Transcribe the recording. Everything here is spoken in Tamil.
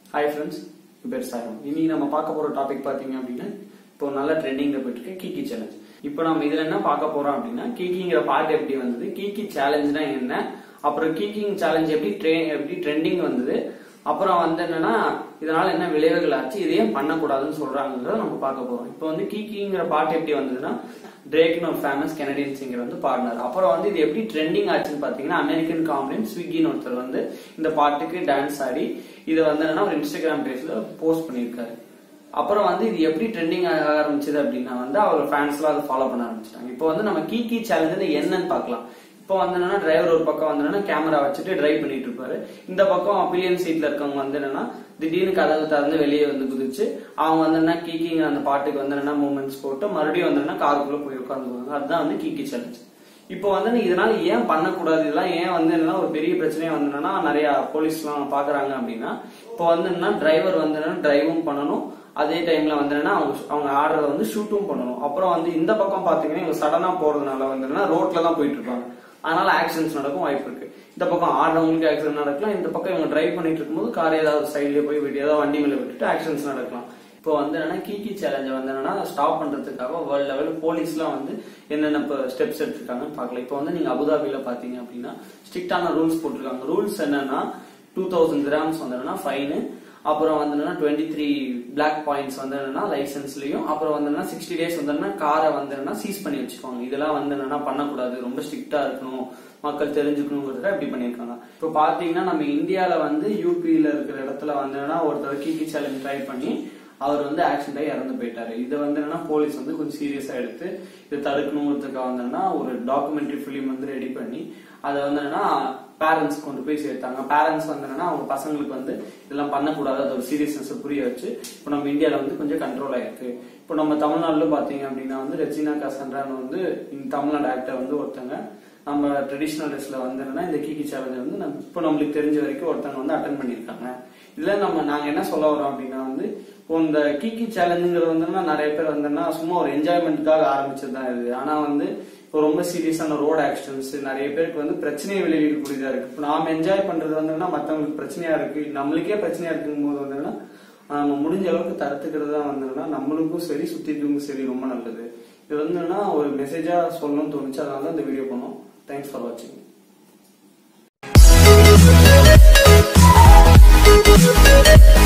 ஹாய் ஃப்ரெண்ட்ஸ் பேர் சாரம் இனி நம்ம பார்க்க போற டாபிக் பாத்தீங்க அப்படின்னா இப்போ நல்ல ட்ரெண்டிங்ல போயிட்டு இருக்கு கீக்கி சேலஞ்ச் இப்போ நம்ம இதுல என்ன பார்க்க போறோம் அப்படின்னா கீக்கிங்கிற பார்ட் எப்படி வந்தது கீக்கி சேலஞ்ச்னா என்ன அப்புறம் கீக்கிங் சேலஞ்ச் எப்படி ட்ரெ- எப்படி ட்ரெண்டிங் வந்தது அப்புறம் வந்து என்னன்னா இதனால என்ன விளைவுகள் ஆச்சு இதையே பண்ணக்கூடாதுன்னு சொல்றாங்கிறத நம்ம பார்க்க போறோம் இப்போ வந்து கீக்கிங்கிற பாட்டு எப்படி வந்ததுன்னா ட்ரேக்னு ஒரு ஃபேமஸ் கெனடியன் சிங்கர் வந்து பாடினார் அப்புறம் வந்து இது எப்படி ட்ரெண்டிங் ஆச்சுன்னு பாத்தீங்கன்னா அமெரிக்கன் காமெடியன் ஸ்விக்கின்னு ஒருத்தர் வந்து இந்த பாட்டுக்கு டான்ஸ் ஆடி இதை வந்து என்னன்னா ஒரு இன்ஸ்டாகிராம் பேஜ்ல போஸ்ட் பண்ணியிருக்காரு அப்புறம் வந்து இது எப்படி ட்ரெண்டிங் ஆக ஆரம்பிச்சது அப்படின்னா வந்து அவர் ஃபேன்ஸ்லாம் அதை ஃபாலோ பண்ண ஆரம்பிச்சிட்டாங்க இப்போ வந்து நம்ம கீக்கி சேலஞ்சு என்னன்னு பார்க்கலாம் இப்போ வந்து என்னன்னா டிரைவர் ஒரு பக்கம் வந்து என்னன்னா கேமரா வச்சுட்டு டிரைவ் பண்ணிட்டு இருப்பாரு இந்த பக்கம் பில்லியன் சீட்ல இருக்கவங்க வந்து என்னன்னா திடீர்னு கதவு திறந்து வெளியே வந்து குதிச்சு அவங்க வந்து என்ன கீக்கிங் அந்த பாட்டுக்கு வந்து என்னன்னா மூமெண்ட்ஸ் போட்டு மறுபடியும் வந்து என்ன காருக்குள்ள போய் உட்காந்துருவாங்க அதுதான் வந்து கீக்கி சேலஞ்ச் இப்போ வந்து என்ன இதனால ஏன் பண்ணக்கூடாது இதெல்லாம் ஏன் வந்து என்னன்னா ஒரு பெரிய பிரச்சனையா வந்து என்னன்னா நிறைய போலீஸ்லாம் பாக்குறாங்க அப்படின்னா இப்போ வந்து என்னன்னா டிரைவர் வந்து என்னன்னா டிரைவும் பண்ணணும் அதே டைம்ல வந்து என்னன்னா அவங்க அவங்க ஆடுறத வந்து ஷூட்டும் பண்ணணும் அப்புறம் வந்து இந்த பக்கம் பாத்தீங்கன்னா இவங்க சடனா போறதுனால வந்து என்னன்னா ரோட்ல தான் போயிட்டு இருப்பாங்க அதனால ஆக்சிடென்ட்ஸ் நடக்கும் வாய்ப்பு இருக்கு இந்த பக்கம் ஆடுறவங்களுக்கு ஆக்சிடென்ட் நடக்கலாம் இந்த பக்கம் இவங்க டிரைவ் பண்ணிட்டு இருக்கும்போது கார் ஏதாவது சைட்லயே போய் விட்டு ஏதாவது வண்டி மேல விட்டுட்டு ஆக்சிடென்ட்ஸ் நடக்கலாம் இப்போ வந்து என்னன்னா கீக்கி சேலஞ்சை வந்து என்னன்னா ஸ்டாப் பண்றதுக்காக வேர்ல்ட் லெவல் போலீஸ்லாம் வந்து என்னென்ன இப்போ ஸ்டெப்ஸ் எடுத்திருக்காங்கன்னு பார்க்கலாம் இப்போ வந்து நீங்க அபுதாபில பாத்தீங்க அப்படின்னா ஸ்ட்ரிக்டான ரூல்ஸ் போட்டிருக்காங்க ரூல்ஸ் என்னன்னா டூ தௌசண்ட் கிராம்ஸ் வந்து என்னன்னா ஃபைனு அப்புறம் வந்து என்னன்னா டுவெண்ட்டி த்ரீ பிளாக் பாயிண்ட்ஸ் வந்து என்னன்னா லைசன்ஸ்லயும் அப்புறம் வந்து என்னன்னா சிக்ஸ்டி டேஸ் வந்து என்னன்னா காரை வந்து என்னன்னா சீஸ் பண்ணி வச்சுக்கோங்க இதெல்லாம் வந்து என்னன்னா பண்ணக்கூடாது ரொம்ப ஸ்ட்ரிக்டா இருக்கணும் மக்கள் தெரிஞ்சுக்கணுங்கிறத இப்படி பண்ணியிருக்காங்க இப்போ பாத்தீங்கன்னா நம்ம இந்தியால வந்து யூபியில இருக்கிற இடத்துல வந்து என்னன்னா ஒருத்தர் கீக்கி சேலஞ்ச் ட்ரை பண்ணி அவர் வந்து ஆக்சிடென்ட் ஆகி இறந்து போயிட்டாரு இதை வந்து என்னன்னா போலீஸ் வந்து கொஞ்சம் சீரியஸா எடுத்து இதை தடுக்கணுங்கிறதுக்காக வந்து என்னன்னா ஒரு டாக்குமெண்ட்ரி ஃபிலிம் வந்து ரெடி பண்ணி அதை வந்து என்னன்னா பேரண்ட்ஸ் கொண்டு போய் சேர்த்தாங்க பேரண்ட்ஸ் வந்து என்னன்னா அவங்க பசங்களுக்கு வந்து இதெல்லாம் பண்ணக்கூடாது அது ஒரு சீரியஸ்னஸ் புரிய வச்சு இப்போ நம்ம இந்தியால வந்து கொஞ்சம் கண்ட்ரோல் ஆயிருக்கு இப்போ நம்ம தமிழ்நாடுல பாத்தீங்க அப்படின்னா வந்து ரெஜினா கசன்றான்னு வந்து இந்த தமிழ்நாடு ஆக்டர் வந்து ஒருத்தங்க நம்ம ட்ரெடிஷ்னல் ட்ரெஸ்ல வந்து என்னன்னா இந்த கீக்கி சேலஞ்ச் வந்து நம்ம இப்போ நம்மளுக்கு தெரிஞ்ச வரைக்கும் ஒருத்தங்க வந்து அட்டன் பண்ணியிருக்காங்க இதுல நம்ம நாங்க என்ன சொல்ல வரோம் அப்படின்னா வந்து இப்போ இந்த கீக்கி சேலஞ்சுங்கிறது வந்து நிறைய பேர் வந்துன்னா சும்மா ஒரு என்ஜாய்மெண்ட்டுக்காக ஆரம்பிச்சது தான் இது ஆனா வந்து இப்போ ரொம்ப சீரியஸான ரோட் ஆக்சிடென்ட்ஸ் நிறைய பேருக்கு வந்து பிரச்சனையை விளைவிக்கக்கூடியதா இருக்கு இப்போ நாம என்ஜாய் பண்றது வந்துன்னா மத்தவங்களுக்கு பிரச்சனையா இருக்கு நம்மளுக்கே பிரச்சனையா இருக்கும் போது வந்துன்னா நம்ம முடிஞ்ச அளவுக்கு தடுத்துக்கிறது தான் வந்துன்னா நம்மளுக்கும் சரி சுத்தி இருக்கவங்களுக்கும் சரி ரொம்ப நல்லது இது வந்துன்னா ஒரு மெசேஜா சொல்லணும்னு தோணுச்சு அதனால தான் இந்த வீடியோ பண்ணோம் தேங்க்ஸ் ஃபார் வாட்சிங் Thank you.